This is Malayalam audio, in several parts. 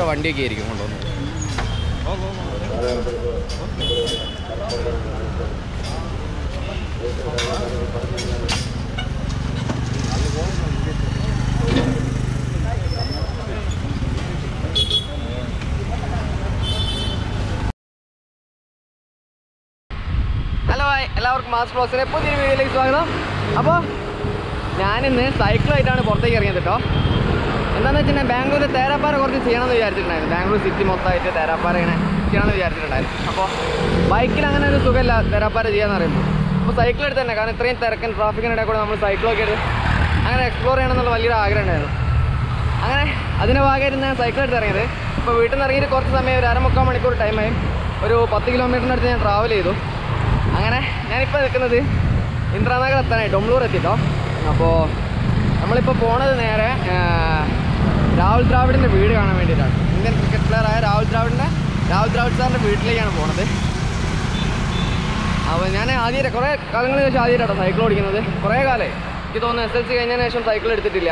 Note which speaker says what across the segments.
Speaker 1: വണ്ടിയൊക്കെ ആയിരിക്കും കൊണ്ടുവന്നത് ഹലോ ഹായ് എല്ലാവർക്കും മാസ് ബ്ലോഗ്സിലെ പുതിയൊരു വീഡിയോയിലേക്ക് സ്വാഗതം അപ്പോൾ ഞാനിന്ന് സൈക്കിളായിട്ടാണ് പുറത്തേക്ക് ഇറങ്ങിയത് കേട്ടോ എന്താണെന്ന് വെച്ചിട്ടുണ്ടെങ്കിൽ ബാംഗ്ലൂർ തേരാപ്പാറ കുറച്ച് ചെയ്യണമെന്ന് വിചാരിച്ചിട്ടുണ്ടായിരുന്നു ബാംഗ്ലൂർ സിറ്റി മൊത്തമായിട്ട് തേരാപ്പാറ ഇങ്ങനെ ചെയ്യണമെന്ന് വിചാരിച്ചിട്ടുണ്ടായിരുന്നു അപ്പോൾ ബൈക്കിൽ അങ്ങനെ ഒരു സുഖമില്ല തേരാപ്പാറ ചെയ്യാന്ന് പറയുമ്പോൾ അപ്പോൾ സൈക്കിൾ എടുത്ത് തന്നെ കാരണം ഇത്രയും തിരക്കൻ ട്രാഫിക്കിനിടെ കൂടെ നമ്മൾ സൈക്കിളൊക്കെ എടുത്ത് അങ്ങനെ എക്സ്പ്ലോർ ചെയ്യണമെന്നുള്ള വലിയൊരു ആഗ്രഹം ഉണ്ടായിരുന്നു അങ്ങനെ അതിൻ്റെ ഭാഗമായിട്ട് ഞാൻ സൈക്കിൾ എടുത്ത് ഇറങ്ങിയത് ഇപ്പോൾ വീട്ടിൽ നിന്ന് ഇറങ്ങിയിട്ട് കുറച്ച് സമയം ഒരു അരമുക്കാൽ മണിക്കൂർ ടൈമായി ഒരു പത്ത് കിലോമീറ്ററിൻ്റെ അടുത്ത് ഞാൻ ട്രാവൽ ചെയ്തു അങ്ങനെ ഞാനിപ്പോൾ നിൽക്കുന്നത് ഇന്ദ്രാനഗർ എത്താനായി ഡൊംളൂർ എത്തിട്ടോ അപ്പോൾ നമ്മളിപ്പോൾ പോണത് നേരെ ആ, രാഹുൽ ദ്രാവിഡിൻ്റെ വീട് കാണാൻ വേണ്ടിയിട്ടാണ് ഇന്ത്യൻ ക്രിക്കറ്റ് പ്ലെയറായ രാഹുൽ ദ്രാവിഡിൻ്റെ രാഹുൽ ദ്രാവിഡ് സാറിൻ്റെ വീട്ടിലേക്കാണ് പോണത് അപ്പോൾ ഞാൻ ആദ്യമായിട്ട് കുറേ കാലങ്ങൾക്ക് ശേഷം ആദ്യമായിട്ടാണ് സൈക്കിൾ ഓടിക്കുന്നത് കുറേ കാലമായി എനിക്ക് തോന്നുന്നു എസ് എൽ സി കഴിഞ്ഞതിന് ശേഷം സൈക്കിൾ എടുത്തിട്ടില്ല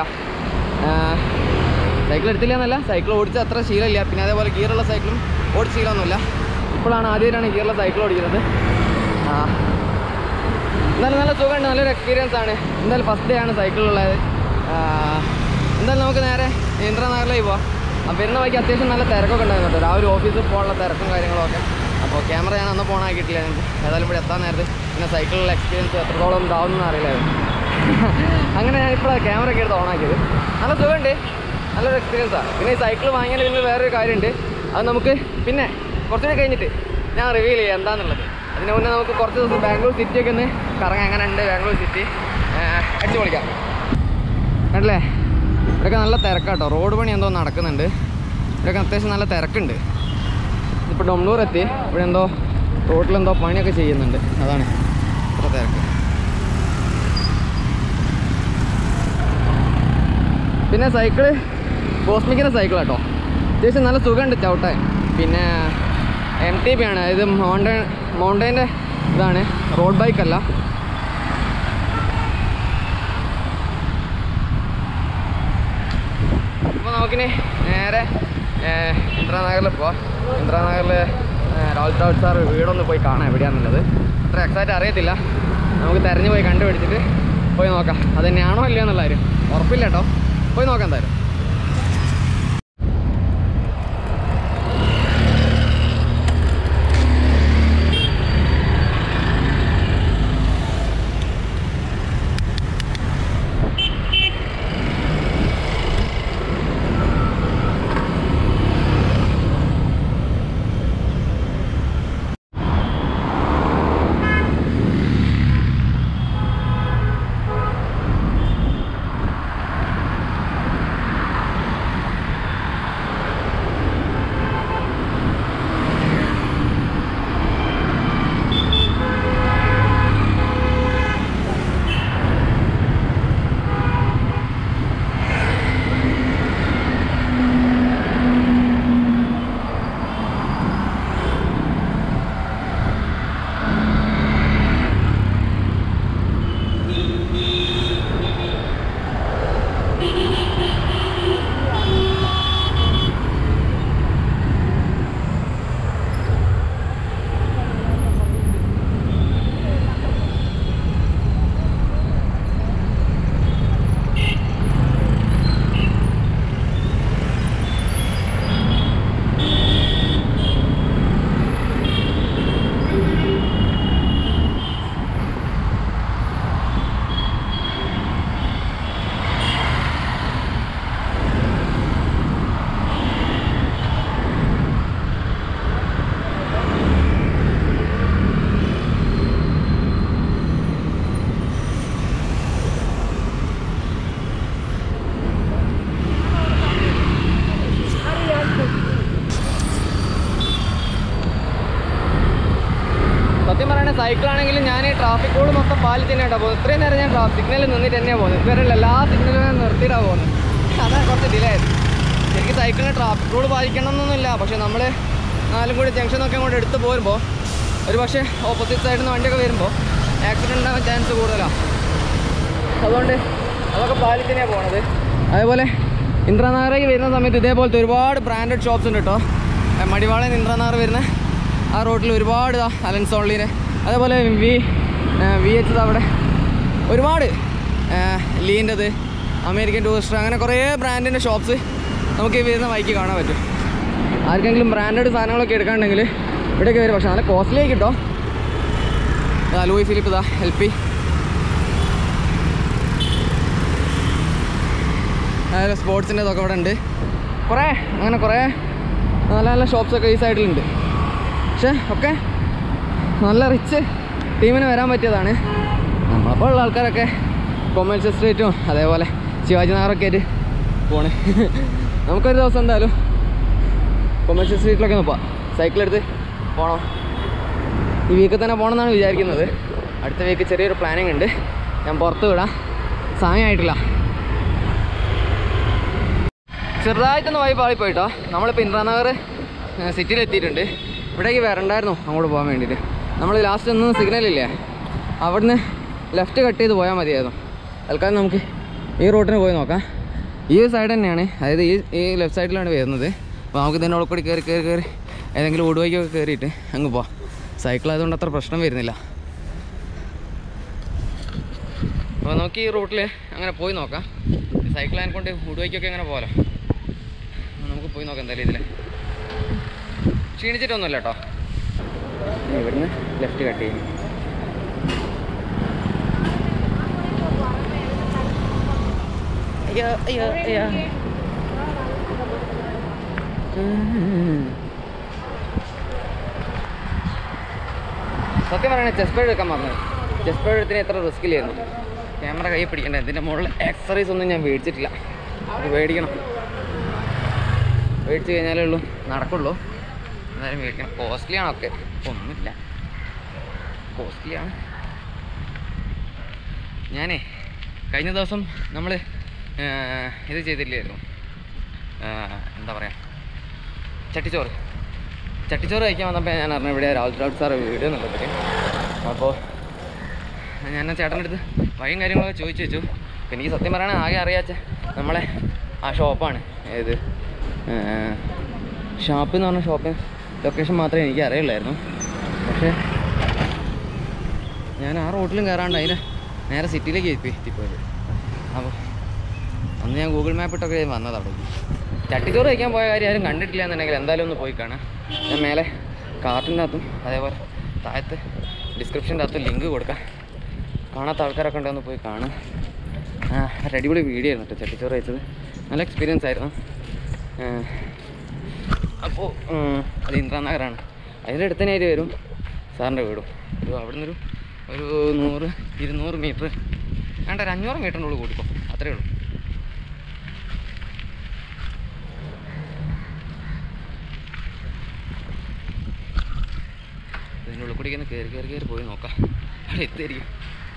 Speaker 1: സൈക്കിൾ എടുത്തില്ല എന്നല്ല സൈക്കിൾ ഓടിച്ച അത്ര ശീലമില്ല പിന്നെ അതേപോലെ ഗിയറുള്ള സൈക്കിളും ഓടിച്ച ശീലമൊന്നുമില്ല ഇപ്പോഴാണ് ആദ്യമായിട്ടാണ് ഗിയറുള്ള സൈക്കിൾ ഓടിക്കുന്നത് ആ എന്തായാലും നല്ല സുഖമുണ്ട് നല്ലൊരു എക്സ്പീരിയൻസ് ആണ് എന്തായാലും ഫസ്റ്റ് ഡേ ആണ് സൈക്കിളുള്ളത് എന്തായാലും നമുക്ക് നേരെ ഇന്ദ്രനഗറിലേക്ക് പോവാം അപ്പോൾ വരുന്ന വഴിക്ക് അത്യാവശ്യം നല്ല തിരക്കൊക്കെ ഉണ്ടായിരുന്നു കേട്ടോ രാവിലെ ഓഫീസിൽ പോകാനുള്ള തിരക്കും കാര്യങ്ങളൊക്കെ അപ്പോൾ ക്യാമറ ഞാൻ അന്ന് ഫോൺ ആക്കിയിട്ടില്ല എനിക്ക് ഏതായാലും ഇവിടെ എത്താൻ നേരത്ത് പിന്നെ സൈക്കിളിലുള്ള എക്സ്പീരിയൻസ് എത്രത്തോളം ഇതാവുമെന്ന് അറിയില്ലായിരുന്നു അങ്ങനെ ഞാൻ ഇപ്പോൾ ക്യാമറ ഒക്കെ എടുത്ത് ഓണാക്കിയത് നല്ല സുഖമുണ്ട് നല്ലൊരു എക്സ്പീരിയൻസാണ് പിന്നെ ഈ സൈക്കിൾ വാങ്ങിയാൽ പിന്നെ വേറൊരു കാര്യമുണ്ട് അത് നമുക്ക് പിന്നെ കുറച്ചുകൂടി കഴിഞ്ഞിട്ട് ഞാൻ റിവീൽ ചെയ്യാം എന്താണെന്നുള്ളത് അതിന് മുന്നേ നമുക്ക് കുറച്ച് ദിവസം ബാംഗ്ലൂർ സിറ്റി ഒക്കെ ഒന്ന് കറങ്ങാൻ എങ്ങനെ ഉണ്ട് ബാംഗ്ലൂർ സിറ്റി അടിച്ചു പൊളിക്കാം കണ്ടില്ലേ ഇവിടെയൊക്കെ നല്ല തിരക്കാട്ടോ റോഡ് പണി എന്തോ നടക്കുന്നുണ്ട് ഇവിടെയൊക്കെ അത്യാവശ്യം നല്ല തിരക്കുണ്ട് ഇപ്പോൾ ഡൊംളൂർ എത്തി ഇവിടെ എന്തോ റോഡിലെന്തോ പണിയൊക്കെ ചെയ്യുന്നുണ്ട് അതാണ് ഇത്ര തിരക്ക് പിന്നെ സൈക്കിള് കോസ്മിക്കിൻ്റെ സൈക്കിൾ കേട്ടോ അത്യാവശ്യം നല്ല സുഖമുണ്ട് ചവിട്ടാൻ പിന്നെ എം ടി പി ആണ് ഇത് മൗണ്ടൻ മൗണ്ടൈൻ്റെ ഇതാണ് റോഡ് ബൈക്ക് അല്ല അപ്പോൾ നമുക്കിനി നേരെ ഏഹ്, ഇന്ദ്രാനഗറിൽ പോവാം ഇന്ദ്രാനഗറിൽ രാഹുൽ ദ്രാവിഡ് സാർ വീടൊന്ന് പോയി കാണാം എവിടെയാണെന്നുള്ളത് അത്ര എക്സാക്റ്റ് അറിയത്തില്ല നമുക്ക് തെരഞ്ഞു പോയി കണ്ടുപിടിച്ചിട്ട് പോയി നോക്കാം അത് തന്നെയാണോ ഇല്ലയോ എന്നുള്ള കാര്യം ഉറപ്പില്ല കേട്ടോ പോയി നോക്കാം എന്തായാലും സത്യം പറയുകയാണെങ്കിൽ സൈക്കിളാണെങ്കിലും ഞാൻ ഈ ട്രാഫിക് റൂൾ മൊത്തം പാലിച്ച് തന്നെയാണ് പോകുന്നത് ഇത്രയും നേരം ഞാൻ ട്രാഫിക് സിഗ്നലിൽ നിന്നിട്ട് തന്നെയാണ് പോകുന്നത് ഇതുവരെ എല്ലാ സിഗ്നലും നിർത്തിയിട്ടാണ് പോകുന്നത് അതാണ് കുറച്ച് ഡിലേ ആയത് ശരിക്കും സൈക്കിളിന് ട്രാഫിക് റൂൾ പാലിക്കണം എന്നൊന്നുമില്ല പക്ഷേ നമ്മൾ നാലും കൂടി ജംഗ്ഷനൊക്കെ അങ്ങോട്ട് എടുത്ത് പോരുമ്പോൾ ഒരു പക്ഷേ ഓപ്പോസിറ്റ് സൈഡിൽ നിന്ന് വണ്ടിയൊക്കെ വരുമ്പോൾ ആക്സിഡൻ്റ് ഉണ്ടാകാൻ ചാൻസ് കൂടുതലാണ് അതുകൊണ്ട് അതൊക്കെ പാലിച്ച് തന്നെയാണ് പോണത് അതേപോലെ ഇന്ദ്രനാഗറേക്ക് വരുന്ന സമയത്ത് ഇതേപോലത്തെ ഒരുപാട് ബ്രാൻഡഡ് ഷോപ്സ് ഉണ്ട് കേട്ടോ മടിവാളൻ ഇന്ദ്രനാഗർ വരുന്ന ആ റോഡിൽ ഒരുപാട് അലൻസ് ഓൺലിൻ്റെ അതേപോലെ വി വി എച്ച് അവിടെ ഒരുപാട് ലീൻ്റെത് അമേരിക്കൻ ടൂറിസ്റ്റർ അങ്ങനെ കുറേ ബ്രാൻഡിൻ്റെ ഷോപ്സ് നമുക്ക് ഈ വരുന്ന വൈക്ക് കാണാൻ പറ്റും ആർക്കെങ്കിലും ബ്രാൻഡഡ് സാധനങ്ങളൊക്കെ എടുക്കാനുണ്ടെങ്കിൽ ഇവിടെയൊക്കെ വരും പക്ഷേ നല്ല കോസ്റ്റ്ലി ആയി കിട്ടോ ഇതാ ലൂയി ഫിലിപ്പ് ഇതാ എൽ പി അതായത് സ്പോർട്സിൻ്റെ ഇതൊക്കെ ഇവിടെ ഉണ്ട് കുറേ അങ്ങനെ കുറേ നല്ല നല്ല ഷോപ്സൊക്കെ ഈ സൈഡിലുണ്ട് പക്ഷേ ഒക്കെ നല്ല റിച്ച് ടീമിന് വരാൻ പറ്റിയതാണ് നമ്മളപ്പോൾ ഉള്ള ആൾക്കാരൊക്കെ കൊമേഴ്സ്യൽ സ്ട്രീറ്റും അതേപോലെ ശിവാജി നഗറൊക്കെ ആയിട്ട് പോണ് നമുക്കൊരു ദിവസം എന്തായാലും കൊമേഴ്സ്യൽ സ്ട്രീറ്റിലൊക്കെ ഒന്ന് പോവാം സൈക്കിൾ എടുത്ത് പോകണം ഈ വീക്കിൽ തന്നെ പോകണമെന്നാണ് വിചാരിക്കുന്നത് അടുത്ത വീക്ക് ചെറിയൊരു പ്ലാനിങ് ഉണ്ട് ഞാൻ പുറത്ത് വിടാം സമയമായിട്ടില്ല ചെറുതായിട്ടൊന്ന് വൈബ് ആയി പോയിട്ടോ നമ്മളിപ്പോൾ ഇന്ദ്രാനഗർ സിറ്റിയിൽ എത്തിയിട്ടുണ്ട് ഇവിടേക്ക് വരണ്ടായിരുന്നു അങ്ങോട്ട് പോകാൻ വേണ്ടിയിട്ട് നമ്മൾ ലാസ്റ്റ് ഒന്ന് സിഗ്നലില്ലേ അവിടുന്ന് ലെഫ്റ്റ് കട്ട് ചെയ്ത് പോയാൽ മതിയായിരുന്നു തൽക്കാലം നമുക്ക് ഈ റൂട്ടിന് പോയി നോക്കാം ഈ സൈഡ് തന്നെയാണ് അതായത് ഈ ഈ ലെഫ്റ്റ് സൈഡിലാണ് വരുന്നത് അപ്പോൾ നമുക്ക് ഇതിൻ്റെ ഉള്ളിൽ കൂടി കയറി കയറി കയറി ഏതെങ്കിലും ഊടുവൈക്കൊക്കെ കയറിയിട്ട് അങ്ങ് പോവാം സൈക്കിൾ ആയതുകൊണ്ട് അത്ര പ്രശ്നം വരുന്നില്ല അപ്പോൾ നമുക്ക് ഈ റൂട്ടിൽ അങ്ങനെ പോയി നോക്കാം സൈക്കിൾ കൊണ്ട് ഊടുവൈക്കൊക്കെ അങ്ങനെ പോകാലോ അപ്പോൾ നമുക്ക് പോയി നോക്കാം എന്തായാലും ഇതിൽ ക്ഷീണിച്ചിട്ടൊന്നുമില്ല കേട്ടോ ഇവിടുന്ന് ലെഫ്റ്റ് കട്ട് ചെയ്യും അയ്യോ അയ്യോ അയ്യോ ഉം. സത്യം പറയണേ ചെസ് പേഡ് എടുക്കാൻ പറഞ്ഞത് ചെസ് പേഡ് എടുത്തിന് എത്ര റിസ്ക് ഇല്ലായിരുന്നു ക്യാമറ കൈ പിടിക്കണ്ടേ ഇതിൻ്റെ മുകളിൽ ആക്സറീസ് ഒന്നും ഞാൻ മേടിച്ചിട്ടില്ല അത് മേടിക്കണം മേടിച്ച് കഴിഞ്ഞാലേ ഉള്ളൂ നടക്കുള്ളൂ എന്തായാലും മേടിക്കണം കോസ്റ്റ്ലി ആണൊക്കെ ഒന്നുമില്ല കോസ്റ്റ്ലിയാണ് ഞാനേ കഴിഞ്ഞ ദിവസം നമ്മൾ ഇത് ചെയ്തില്ലായിരുന്നു ആ, എന്താ പറയുക ചട്ടിച്ചോറ് ചട്ടിച്ചോറ് കഴിക്കാൻ വന്നപ്പോൾ ഞാൻ അറിഞ്ഞു ഇവിടെ രാഹുൽ ദ്രാവിഡ് സാറ് വീട് എന്നുള്ളതൊക്കെ അപ്പോൾ ഞാൻ ആ ചേട്ടൻ്റെ അടുത്ത് വഴിയും കാര്യങ്ങളൊക്കെ ചോദിച്ചു വെച്ചു അപ്പം എനിക്ക് സത്യം പറയുകയാണെങ്കിൽ ആകെ അറിയാച്ച നമ്മളെ ആ ഷോപ്പാണ് ഏത് ഷാപ്പ് എന്ന് പറഞ്ഞ ഷോപ്പ് ലൊക്കേഷൻ മാത്രമേ എനിക്ക് അറിയുള്ളായിരുന്നു പക്ഷേ ഞാൻ ആ റോട്ടിലും കയറാണ്ട് അതിന് നേരെ സിറ്റിയിലേക്ക് എത്തി എത്തിപ്പോയത് അപ്പോൾ അന്ന് ഞാൻ ഗൂഗിൾ മാപ്പ് ഇട്ടൊക്കെ വന്നത് അവിടെ ചട്ടിച്ചോറ് കഴിക്കാൻ പോയ കാര്യം ആരും കണ്ടിട്ടില്ല എന്നുണ്ടെങ്കിൽ എന്തായാലും ഒന്ന് പോയി കാണാം ഞാൻ മേലെ കാർട്ടിൻ്റെ അകത്തും അതേപോലെ താഴത്ത് ഡിസ്ക്രിപ്ഷൻ്റെ അകത്തും ലിങ്ക് കൊടുക്കാം കാണാത്ത ആൾക്കാരൊക്കെ ഉണ്ടെന്ന് പോയി കാണാം ആ ഒരു അടിപൊളി വീഡിയോ ആയിരുന്നു കേട്ടോ ചട്ടിച്ചോറ് കഴിച്ചത് നല്ല എക്സ്പീരിയൻസ് ആയിരുന്നു അപ്പോൾ അത് ഇന്ദ്രാനഗറാണ് അതിൻ്റെ അടുത്ത് തന്നെയായിട്ട് വരും സാറിൻ്റെ വീടും ഒരു അവിടെ നിന്നൊരു ഒരു നൂറ് ഇരുന്നൂറ് മീറ്റർ വേണ്ട ഒരു അഞ്ഞൂറ് മീറ്ററിൻ്റെ ഉള്ളിൽ കൂടിക്കോ അത്രേ ഉള്ളൂ ഇതിൻ്റെ ഉള്ളിൽ കൂടി ഇങ്ങനെ കയറി കയറി കയറി പോയി നോക്കാം അവിടെ എത്തിയിരിക്കും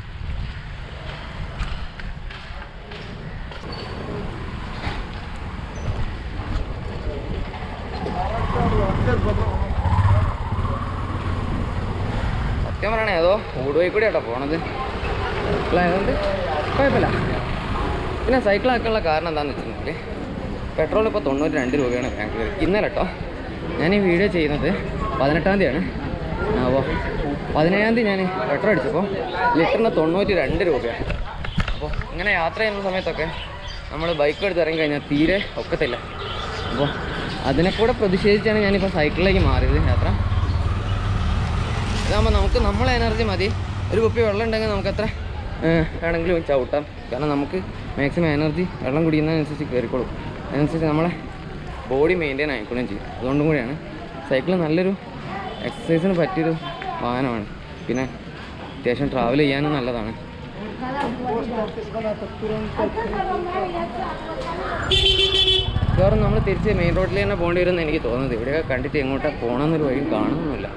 Speaker 1: സത്യം പറയണേ ഏതോ ഊടുപോയി കൂടി കേട്ടോ പോണത് ആയതുകൊണ്ട് കുഴപ്പമില്ല പിന്നെ സൈക്കിൾ ആക്കാനുള്ള കാരണം എന്താണെന്ന് വെച്ചിട്ടുണ്ടെങ്കിൽ പെട്രോൾ ഇപ്പോൾ തൊണ്ണൂറ്റി രണ്ട് രൂപയാണ് ബാംഗ്ലൂർ ഇന്നലെ കേട്ടോ ഞാൻ ഈ വീഡിയോ ചെയ്യുന്നത് പതിനെട്ടാം തീയതിയാണ് അപ്പോൾ പതിനേഴാം തീയതി ഞാൻ പെട്രോൾ അടിച്ചപ്പോൾ ലിറ്ററിന് തൊണ്ണൂറ്റി രണ്ട് രൂപയാണ് അപ്പോൾ ഇങ്ങനെ യാത്ര ചെയ്യുന്ന സമയത്തൊക്കെ നമ്മൾ ബൈക്ക് എടുത്ത് ഇറങ്ങി കഴിഞ്ഞാൽ തീരെ ഒക്കത്തില്ല അപ്പോൾ അതിനെ കൂടെ പ്രതിഷേധിച്ചാണ് ഞാനിപ്പോൾ സൈക്കിളിലേക്ക് മാറിയത് യാത്ര ഇതാകുമ്പോൾ നമുക്ക് നമ്മളെ എനർജി മതി ഒരു കുപ്പി വെള്ളം ഉണ്ടെങ്കിൽ നമുക്ക് എത്ര ഏഹ്, വേണമെങ്കിലും ചവിട്ടാം കാരണം നമുക്ക് മാക്സിമം എനർജി വെള്ളം കുടിക്കുന്നതിനനുസരിച്ച് കയറിക്കോളും അതിനനുസരിച്ച് നമ്മളെ ബോഡി മെയിൻറ്റെയിൻ ആയിക്കോളും ചെയ്യും അതുകൊണ്ടും കൂടിയാണ് സൈക്കിൾ നല്ലൊരു എക്സസൈസിന് പറ്റിയൊരു വാഹനമാണ് പിന്നെ അത്യാവശ്യം ട്രാവൽ ചെയ്യാനും നല്ലതാണ് മിക്കവാറും നമ്മൾ തിരിച്ച് മെയിൻ റോഡിൽ തന്നെ പോകേണ്ടി വരുമെന്ന് എനിക്ക് തോന്നുന്നത് ഇവിടെയൊക്കെ കണ്ടിട്ട് എങ്ങോട്ടാണ് പോകണമെന്നൊരു വഴിയും കാണുന്നൊന്നുമില്ല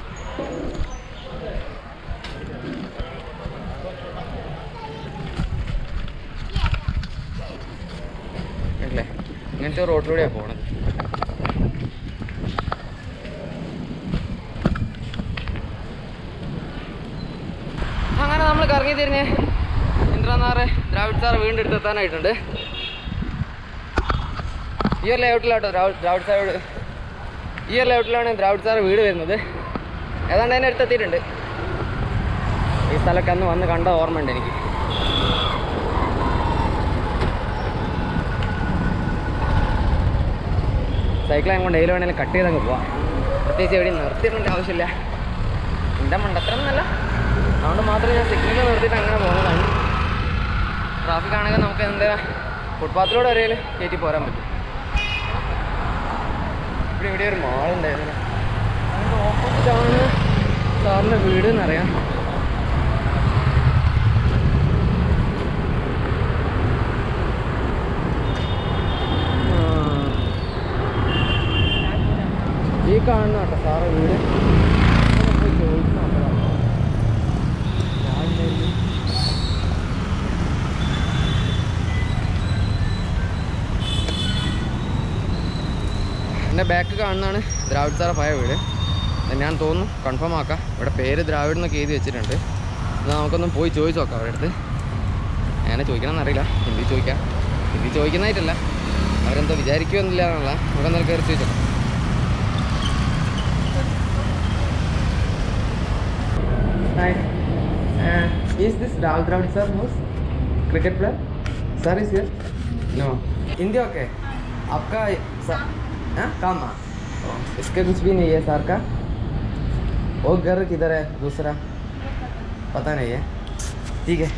Speaker 1: അല്ലേ ഇങ്ങനത്തെ റോഡിലൂടെയാണ് പോണത് അങ്ങനെ നമ്മൾ കറങ്ങി തിരിഞ്ഞ് ഇന്ദ്രനാറ് ദ്രാവിഡ് സാർ വീണ്ടും എടുത്തെത്താനായിട്ടുണ്ട് ഈ ഒരു ലേഔട്ടിലാട്ടോ ദ്രാവിഡ് ദ്രാവിഡ് സാർ ഈ ഒരു ലേഔട്ടിലാണ് ദ്രാവിഡ് സാർ വീട് വരുന്നത് ഏതാണ്ട് അതിൻ്റെ അടുത്തെത്തിയിട്ടുണ്ട് ഈ സ്ഥലമൊക്കെ അന്ന് വന്ന് കണ്ട ഓർമ്മയുണ്ട് എനിക്ക് സൈക്കിൾ കൊണ്ട് എതിൽ വേണമെങ്കിലും കട്ട് ചെയ്തങ്ങ് പോവാം പ്രത്യേകിച്ച് എവിടെയും നിർത്തിയിടേണ്ട ആവശ്യമില്ല എൻ്റെ മണ്ടത്തരമൊന്നുമല്ല അതുകൊണ്ട് മാത്രം ഞാൻ സിഗ്നൽ നിർത്തിയിട്ട് അങ്ങനെ പോകുന്നതാണ് ട്രാഫിക് ആണെങ്കിൽ നമുക്ക് എന്താ ഫുട്പാത്തിലൂടെ വരെയിൽ കയറ്റി പോരാൻ പറ്റും ഇവിടെ ഇവിടെ ഒരു മാളുണ്ടായിരുന്നു അതിൻ്റെ ഓപ്പോസിറ്റാണ് സാറിൻ്റെ വീട് എന്നറിയാം ഈ കാണുന്ന കേട്ടോ സാറ് വീട് ഒന്ന് പോയി ചോദിച്ച് നോക്കണം രാവിലെ എൻ്റെ ബാക്ക് കാണുന്നതാണ് ദ്രാവിഡ് സാറെ പഴയ വീട് അത് ഞാൻ തോന്നുന്നു കൺഫേം ആക്കാം ഇവിടെ പേര് ദ്രാവിഡ് എന്നൊക്കെ എഴുതി വെച്ചിട്ടുണ്ട് അത് നമുക്കൊന്ന് പോയി ചോദിച്ചു നോക്കാം അവരുടെ അടുത്ത് അങ്ങനെ ചോദിക്കണമെന്ന് അറിയില്ല ഹിന്ദി ചോദിക്കാം ഹിന്ദി ചോദിക്കുന്നതായിട്ടല്ല അവരെന്തോ വിചാരിക്കുമെന്നില്ല എന്നുള്ള നമുക്ക് എന്തായാലും കയറി ചോദിച്ചു നോക്കാം Hi. Uh, is this Rahul Dravid sir who's cricket player? Sir is here? No. Hindi okay आपका स- हाँ? काम हाँ इसका कुछ भी नहीं है सर का वो घर किधर है दूसरा पता नहीं है ठीक है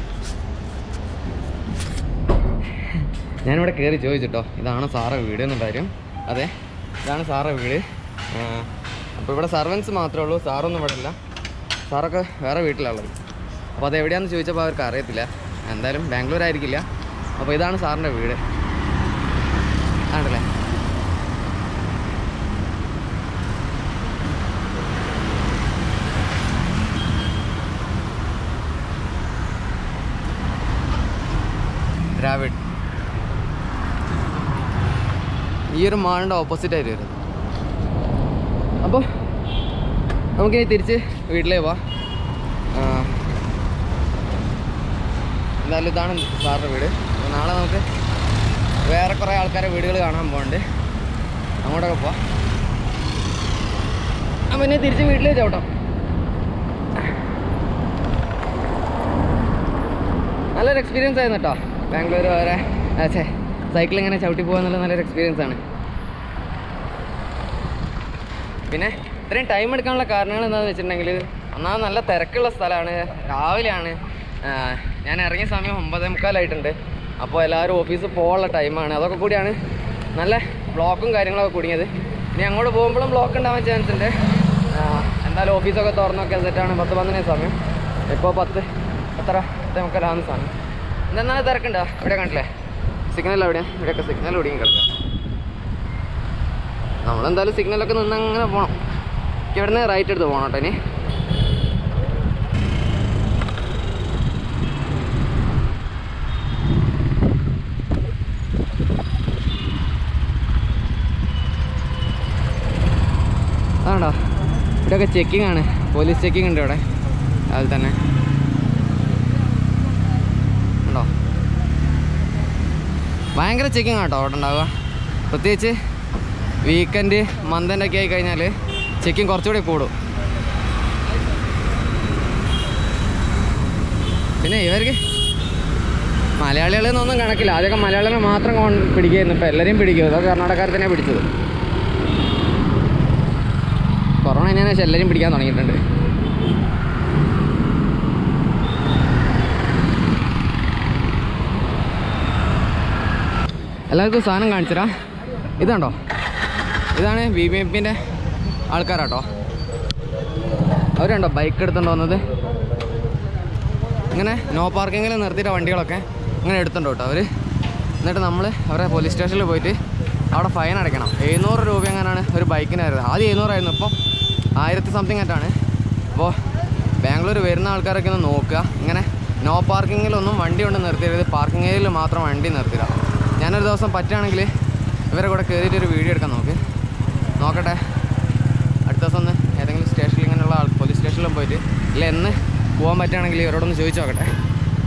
Speaker 1: ഞാനിവിടെ കയറി ചോദിച്ചിട്ടോ ഇതാണ് സാറെ വീട് എന്നുള്ള കാര്യം അതെ ഇതാണ് സാറെ വീട് അപ്പോൾ ഇവിടെ സർവൻസ് മാത്രമേ ഉള്ളൂ സാറൊന്നും ഇവിടെ ഇല്ല സാറൊക്കെ വേറെ വീട്ടിലുള്ളത് അപ്പോൾ അത് എവിടെയാണെന്ന് ചോദിച്ചപ്പോൾ അവർക്ക് അറിയത്തില്ല എന്തായാലും ബാംഗ്ലൂർ ആയിരിക്കില്ല അപ്പോൾ ഇതാണ് സാറിൻ്റെ വീട് ആണല്ലേ ദ്രാവിഡ് ഈ ഒരു മാളിൻ്റെ ഓപ്പോസിറ്റ് ആയിട്ട് വരുന്നത് അപ്പോൾ നമുക്കിനി തിരിച്ച് വീട്ടിലേക്ക് പോവാം ആ, എന്തായാലും ഇതാണ് സാറിൻ്റെ വീട് അപ്പോൾ നാളെ നമുക്ക് വേറെ കുറേ ആൾക്കാരെ വീടുകൾ കാണാൻ പോകുന്നുണ്ട് അങ്ങോട്ടൊക്കെ പോവാം അപ്പം ഇനി തിരിച്ച് വീട്ടിലേക്ക് ചവിട്ടാം നല്ലൊരു എക്സ്പീരിയൻസ് ആയിരുന്നു കേട്ടോ ബാംഗ്ലൂർ വരെ അച്ഛേ സൈക്കിൾ ഇങ്ങനെ ചവിട്ടി പോകാന്നുള്ള നല്ലൊരു എക്സ്പീരിയൻസ് ആണ് പിന്നെ ഇത്രയും ടൈം എടുക്കാനുള്ള കാരണങ്ങൾ എന്താണെന്ന് വെച്ചിട്ടുണ്ടെങ്കിൽ ഒന്നാമത് നല്ല തിരക്കുള്ള സ്ഥലമാണ് രാവിലെയാണ് ആ, ഞാൻ ഇറങ്ങിയ സമയം ഒമ്പതേ മുക്കാലായിട്ടുണ്ട് അപ്പോൾ എല്ലാവരും ഓഫീസിൽ പോകാനുള്ള ടൈമാണ് അതൊക്കെ കൂടിയാണ് നല്ല ബ്ലോക്കും കാര്യങ്ങളൊക്കെ കുടുങ്ങിയത് ഇനി അങ്ങോട്ട് പോകുമ്പോഴും ബ്ലോക്ക് ഉണ്ടാവാൻ ചാൻസ് ഉണ്ട് ആ, എന്തായാലും ഓഫീസൊക്കെ തുറന്നൊക്കെ സെറ്റാണ് പത്ത് പതിനേ സമയം ഇപ്പോൾ പത്ത് എത്ര പത്തേ മുക്കാലാവുന്ന സമയം എന്തെന്നാലും തിരക്കുണ്ടോ ഇവിടെ കണ്ടില്ലേ സിഗ്നൽ എവിടെയാണ് ഇവിടെയൊക്കെ സിഗ്നൽ ഒടുങ്ങി കിടക്കുക നമ്മളെന്തായാലും സിഗ്നലൊക്കെ നിന്ന് അങ്ങനെ പോകണം എനിക്ക് ഇവിടുന്ന് റൈറ്റ് എടുത്ത് പോകണം കേട്ടോ ഇനി ആണോ ഇവിടെയൊക്കെ ചെക്കിംഗ് ആണ് പോലീസ് ചെക്കിംഗ് ഉണ്ട് ഇവിടെ അതിൽ തന്നെ ഉണ്ടോ ഭയങ്കര ചെക്കിംഗ് ആട്ടോ അവിടെ ഉണ്ടാവുക പ്രത്യേകിച്ച് വീക്കെൻഡ് മന്ത് ഒക്കെ ആയി കഴിഞ്ഞാൽ ചെക്കിങ് കുറച്ചുകൂടി കൂടും പിന്നെ ഇവർക്ക് മലയാളികളെന്നൊന്നും കണക്കില്ല ആദ്യമൊക്കെ മലയാളികളെ മാത്രം കൊണ്ട് പിടിക്കുകയായിരുന്നു ഇപ്പോൾ എല്ലാവരെയും പിടിക്കും ഇതൊക്കെ കർണാടകക്കാർ തന്നെ പിടിച്ചത് കൊറോണ കഴിഞ്ഞതിന് ശേഷം എല്ലാവരും പിടിക്കാൻ തുടങ്ങിയിട്ടുണ്ട് എല്ലാവർക്കും സാധനം കാണിച്ചരാ ഇതുണ്ടോ ഇതാണ് ബി ബി എം പിൻ്റെ ആൾക്കാരാട്ടോ അവരുണ്ടോ ബൈക്ക് എടുത്തുകൊണ്ട് വന്നത് ഇങ്ങനെ നോ പാർക്കിങ്ങിൽ നിർത്തിയിട്ട വണ്ടികളൊക്കെ ഇങ്ങനെ എടുത്തുണ്ടോ കേട്ടോ അവർ എന്നിട്ട് നമ്മൾ അവരുടെ പോലീസ് സ്റ്റേഷനിൽ പോയിട്ട് അവിടെ ഫൈൻ അടയ്ക്കണം എഴുന്നൂറ് രൂപ എങ്ങനെയാണ് ഒരു ബൈക്കിനായിരുന്നു ആദ്യം എഴുന്നൂറായിരുന്നു ഇപ്പോൾ ആയിരത്തി സംതിങ് ആയിട്ടാണ് അപ്പോൾ ബാംഗ്ലൂർ വരുന്ന ആൾക്കാരൊക്കെ ഒന്ന് നോക്കുക ഇങ്ങനെ നോ പാർക്കിങ്ങിലൊന്നും വണ്ടി കൊണ്ട് നിർത്തിയത് പാർക്കിംഗ് ഏരിയയിൽ മാത്രം വണ്ടി നിർത്തില്ല ഞാനൊരു ദിവസം പറ്റുകയാണെങ്കിൽ ഇവരെ കൂടെ കയറിയിട്ട് ഒരു വീഡിയോ എടുക്കാൻ നോക്ക് നോക്കട്ടെ അടുത്ത ദിവസം ഒന്ന് ഏതെങ്കിലും സ്റ്റേഷനിൽ ഇങ്ങനെയുള്ള ആൾ പോലീസ് സ്റ്റേഷനിലും പോയിട്ട് ഇല്ല എന്ന് പോകാൻ പറ്റുകയാണെങ്കിൽ ഇവരോടൊന്ന് ചോദിച്ചു നോക്കട്ടെ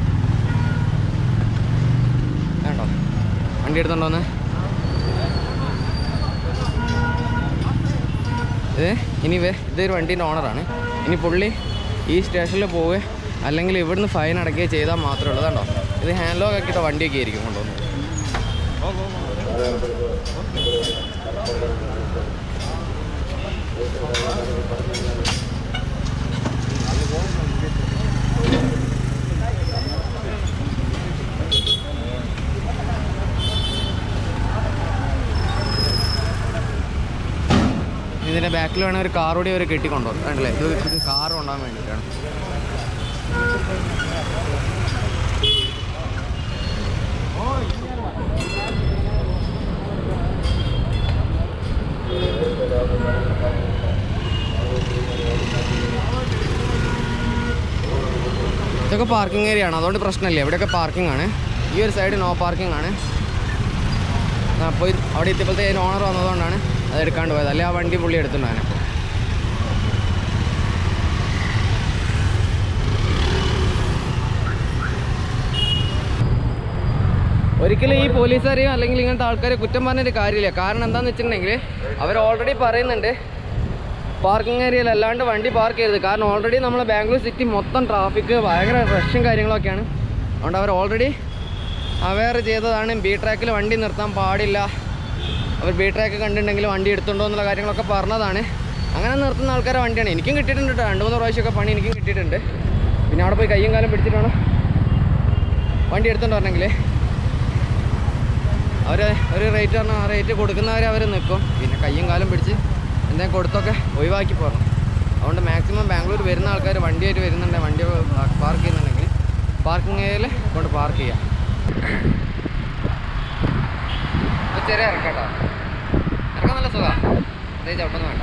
Speaker 1: വേണ്ടോ വണ്ടി എടുത്തോണ്ടോന്ന് ഇത് ഇനി വേ ഇതൊരു വണ്ടീൻ്റെ ഓണറാണ് ഇനി പുള്ളി ഈ സ്റ്റേഷനിൽ പോവുക അല്ലെങ്കിൽ ഇവിടുന്ന് ഫൈൻ അടയ്ക്കുകയോ ചെയ്താൽ മാത്രമേ ഉള്ളൂ കണ്ടോ ഇത് ഹാൻഡ് ലോക്ക് ആക്കിയിട്ട് വണ്ടിയൊക്കെ ആയിരിക്കും കൊണ്ടുവന്നത് ഇതിൻ്റെ ബാക്കിൽ വേണമെങ്കിൽ ഒരു കാർ കൂടി അവർ കെട്ടിക്കൊണ്ടുപോകും കണ്ടില്ലേ ഇത് ഇത് കാർ കൊണ്ടുപോകാൻ വേണ്ടിയിട്ടാണ് ഇതൊക്കെ പാർക്കിംഗ് ഏരിയ ആണ് അതുകൊണ്ട് പ്രശ്നമില്ല ഇവിടെയൊക്കെ പാർക്കിംഗ് ആണ് ഈ ഒരു സൈഡ് നോ പാർക്കിംഗ് ആണ് അപ്പോൾ അവിടെ എത്തിയപ്പോഴത്തെ ഓണർ വന്നതുകൊണ്ടാണ് അത് എടുക്കാണ്ട് പോയത് അല്ലെ ആ വണ്ടി പുള്ളി എടുത്തിട്ടുണ്ടായിരുന്നു അപ്പോൾ ഒരിക്കലും ഈ പോലീസുകാരെയും അല്ലെങ്കിൽ ഇങ്ങനത്തെ ആൾക്കാരെ കുറ്റം പറഞ്ഞൊരു കാര്യമില്ല കാരണം എന്താണെന്ന് വെച്ചിട്ടുണ്ടെങ്കിൽ അവർ ഓൾറെഡി പറയുന്നുണ്ട് പാർക്കിംഗ് ഏരിയയിൽ അല്ലാണ്ട് വണ്ടി പാർക്ക് ചെയ്യരുത് കാരണം ഓൾറെഡി നമ്മളെ ബാംഗ്ലൂർ സിറ്റി മൊത്തം ട്രാഫിക് ഭയങ്കര റഷും കാര്യങ്ങളൊക്കെയാണ് അതുകൊണ്ട് അവർ ഓൾറെഡി അവെയർ ചെയ്തതാണ് ബി ട്രാക്കിൽ വണ്ടി നിർത്താൻ പാടില്ല അവർ ബി ട്രാക്ക് കണ്ടിട്ടുണ്ടെങ്കിൽ വണ്ടി എടുത്തുണ്ടോ എന്നുള്ള കാര്യങ്ങളൊക്കെ പറഞ്ഞതാണ് അങ്ങനെ നിർത്തുന്ന ആൾക്കാരെ വണ്ടിയാണ് എനിക്കും കിട്ടിയിട്ടുണ്ട് കേട്ടോ രണ്ട് മൂന്ന് പ്രാവശ്യമൊക്കെ പണി എനിക്കും കിട്ടിയിട്ടുണ്ട് പിന്നെ അവിടെ പോയി കയ്യും കാലം പിടിച്ചിട്ടാണ് വണ്ടി എടുത്തോണ്ട് വരണമെങ്കിൽ അവർ ഒരു റേറ്റ് പറഞ്ഞാൽ ആ റേറ്റ് കൊടുക്കുന്നവരെ അവർ നിൽക്കും പിന്നെ കയ്യും കാലം പിടിച്ച് എന്തെങ്കിലും കൊടുത്തൊക്കെ ഒഴിവാക്കി പോകണം അതുകൊണ്ട് മാക്സിമം ബാംഗ്ലൂർ വരുന്ന ആൾക്കാർ വണ്ടിയായിട്ട് വരുന്നുണ്ടെങ്കിൽ വണ്ടി പാർക്ക് ചെയ്യുന്നുണ്ടെങ്കിൽ പാർക്കിംഗ് ഏരിയയിൽ കൊണ്ട് പാർക്ക് ചെയ്യാം ഇപ്പൊ ചെറിയ ഇറക്കാട്ടോ ഇറക്കാൻ നല്ല സുഖമാണ് അതേ ചവിട്ടൊന്നും വേണ്ട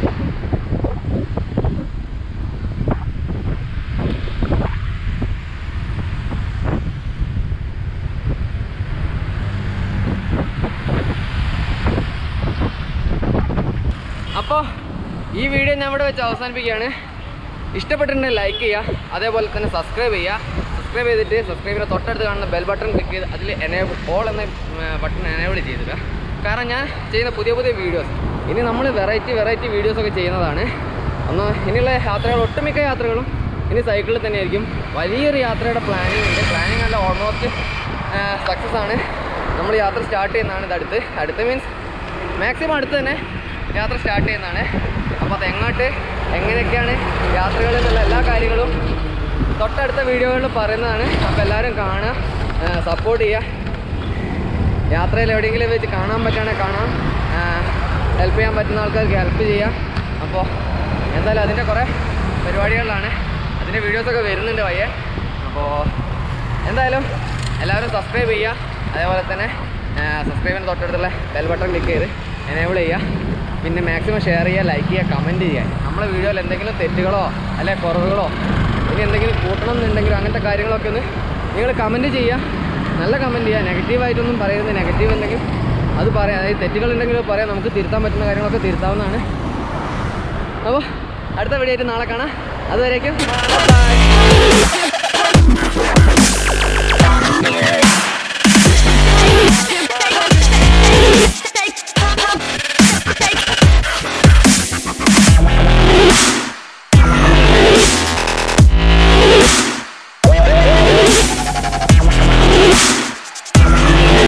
Speaker 1: അപ്പോൾ ഈ വീഡിയോ ഞാൻ ഇവിടെ വെച്ച് അവസാനിപ്പിക്കുകയാണ് ഇഷ്ടപ്പെട്ടിട്ടുണ്ടെങ്കിൽ ലൈക്ക് ചെയ്യുക അതേപോലെ തന്നെ സബ്സ്ക്രൈബ് ചെയ്യുക സബ്സ്ക്രൈബ് ചെയ്തിട്ട് സബ്സ്ക്രൈബിനെ തൊട്ടടുത്ത് കാണുന്ന ബെൽ ബട്ടൺ ക്ലിക്ക് ചെയ്ത് അതിൽ എനേബിൾ ഓൾ എന്ന ബട്ടൺ എനേബിൾ ചെയ്തിടുക കാരണം ഞാൻ ചെയ്യുന്ന പുതിയ പുതിയ വീഡിയോസ് ഇനി നമ്മൾ വെറൈറ്റി വെറൈറ്റി വീഡിയോസൊക്കെ ചെയ്യുന്നതാണ് ഒന്ന് ഇനിയുള്ള യാത്രകൾ ഒട്ടുമിക്ക യാത്രകളും ഇനി സൈക്കിളിൽ തന്നെയായിരിക്കും വലിയൊരു യാത്രയുടെ പ്ലാനിങ് ഉണ്ട് പ്ലാനിങ് അല്ല ഓൾമോസ്റ്റ് സക്സസ് ആണ് നമ്മൾ യാത്ര സ്റ്റാർട്ട് ചെയ്യുന്നതാണ് ഇത് അടുത്ത് അടുത്ത് മീൻസ് മാക്സിമം അടുത്ത് തന്നെ യാത്ര സ്റ്റാർട്ട് ചെയ്യുന്നതാണ് അപ്പോൾ അത് എങ്ങോട്ട് എങ്ങനെയൊക്കെയാണ് യാത്രകൾ എന്നുള്ള എല്ലാ കാര്യങ്ങളും തൊട്ടടുത്ത വീഡിയോകളിൽ പറയുന്നതാണ് അപ്പോൾ എല്ലാവരും കാണുക സപ്പോർട്ട് ചെയ്യുക യാത്രയിൽ എവിടെയെങ്കിലും വെച്ച് കാണാൻ പറ്റുകയാണെങ്കിൽ കാണാം ഹെൽപ്പ് ചെയ്യാൻ പറ്റുന്ന ആൾക്കാർക്ക് ഹെൽപ്പ് ചെയ്യുക അപ്പോൾ എന്തായാലും അതിൻ്റെ കുറേ പരിപാടികളിലാണ് അതിൻ്റെ വീഡിയോസൊക്കെ വരുന്നുണ്ട് വയ്യ അപ്പോൾ എന്തായാലും എല്ലാവരും സബ്സ്ക്രൈബ് ചെയ്യുക അതേപോലെ തന്നെ സബ്സ്ക്രൈബിന് തൊട്ടടുത്തുള്ള ബെൽ ബട്ടൺ ക്ലിക്ക് ചെയ്ത് എനേബിൾ ചെയ്യുക പിന്നെ മാക്സിമം ഷെയർ ചെയ്യുക ലൈക്ക് ചെയ്യുക കമൻറ്റ് ചെയ്യുക നമ്മളെ വീഡിയോയിൽ എന്തെങ്കിലും തെറ്റുകളോ അല്ലെ കുറവുകളോ ഇനി എന്തെങ്കിലും കൂട്ടണം എന്നുണ്ടെങ്കിലോ അങ്ങനത്തെ കാര്യങ്ങളൊക്കെ ഒന്ന് നിങ്ങൾ കമൻറ്റ് ചെയ്യുക നല്ല കമൻറ്റ് ചെയ്യുക നെഗറ്റീവായിട്ടൊന്നും പറയരുത് നെഗറ്റീവ് ഉണ്ടെങ്കിൽ അത് പറയാം അതായത് തെറ്റുകളുണ്ടെങ്കിൽ പറയാം നമുക്ക് തിരുത്താൻ പറ്റുന്ന കാര്യങ്ങളൊക്കെ തിരുത്താവുന്നതാണ് അപ്പോൾ അടുത്ത വീഡിയോ ആയിട്ട് നാളെ കാണാം അതുവരേക്കും ബൈ